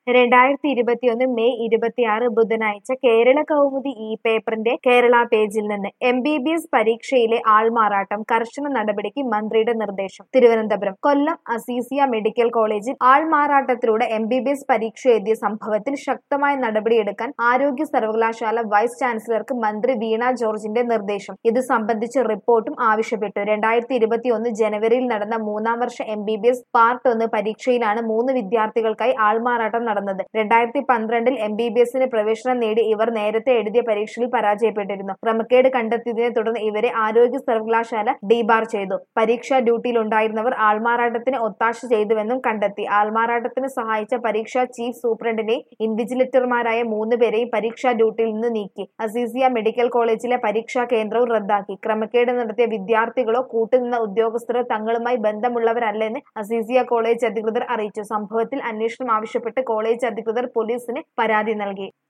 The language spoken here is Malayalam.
രണ്ടായിരത്തി ഇരുപത്തിയൊന്ന് മെയ് ഇരുപത്തിയാറ് ബുധനാഴ്ച കേരള കൗമുദി ഇ പേപ്പറിന്റെ കേരള പേജിൽ നിന്ന് എം ബി ബി എസ് പരീക്ഷയിലെ ആൾമാറാട്ടം കർശന നടപടിക്ക് മന്ത്രിയുടെ നിർദ്ദേശം തിരുവനന്തപുരം കൊല്ലം അസീസിയ മെഡിക്കൽ കോളേജിൽ ആൾമാറാട്ടത്തിലൂടെ എം ബി ബി എസ് പരീക്ഷ എഴുതിയ സംഭവത്തിൽ ശക്തമായ നടപടിയെടുക്കാൻ ആരോഗ്യ സർവകലാശാല വൈസ് ചാൻസലർക്ക് മന്ത്രി വീണ ജോർജിന്റെ നിർദ്ദേശം ഇത് സംബന്ധിച്ച് റിപ്പോർട്ടും ആവശ്യപ്പെട്ടു രണ്ടായിരത്തി ഇരുപത്തിയൊന്ന് ജനുവരിയിൽ നടന്ന മൂന്നാം വർഷ M B B S part ഒന്ന് പരീക്ഷയിലാണ് മൂന്ന് വിദ്യാർത്ഥികൾക്കായി ആൾമാറാട്ടം നടന്നത് രണ്ടായിരത്തി പന്ത്രണ്ടിൽ എം ബി ബി എസിന് പ്രവേശനം നേടി ഇവർ നേരത്തെ എഴുതിയ പരീക്ഷയിൽ പരാജയപ്പെട്ടിരുന്നു ക്രമക്കേട് കണ്ടെത്തിയതിനെ തുടർന്ന് ഇവരെ ആരോഗ്യ സർവകലാശാല ഡീബാർ ചെയ്തു പരീക്ഷാ ഡ്യൂട്ടിയിലുണ്ടായിരുന്നവർ ആൾമാറാട്ടത്തിന് ഒത്താശ ചെയ്തുവെന്നും കണ്ടെത്തി ആൾമാറാട്ടത്തിന് സഹായിച്ച പരീക്ഷാ ചീഫ് സൂപ്രണ്ടിനെയും ഇൻവിജിലേറ്റർമാരായ മൂന്ന് പേരെയും പരീക്ഷാ ഡ്യൂട്ടിയിൽ നിന്ന് നീക്കി അസീസിയ മെഡിക്കൽ കോളേജിലെ പരീക്ഷാ കേന്ദ്രവും റദ്ദാക്കി ക്രമക്കേട് നടത്തിയ വിദ്യാർത്ഥികളോ കൂട്ടുനിന്ന ഉദ്യോഗസ്ഥരോ തങ്ങളുമായി ബന്ധമുള്ളവരല്ലെന്ന് അസീസിയ കോളേജ് അധികൃതർ അറിയിച്ചു സംഭവത്തിൽ അന്വേഷണം ആവശ്യപ്പെട്ട് കോളേജ് അധികൃതർ പോലീസിന് പരാതി നൽകി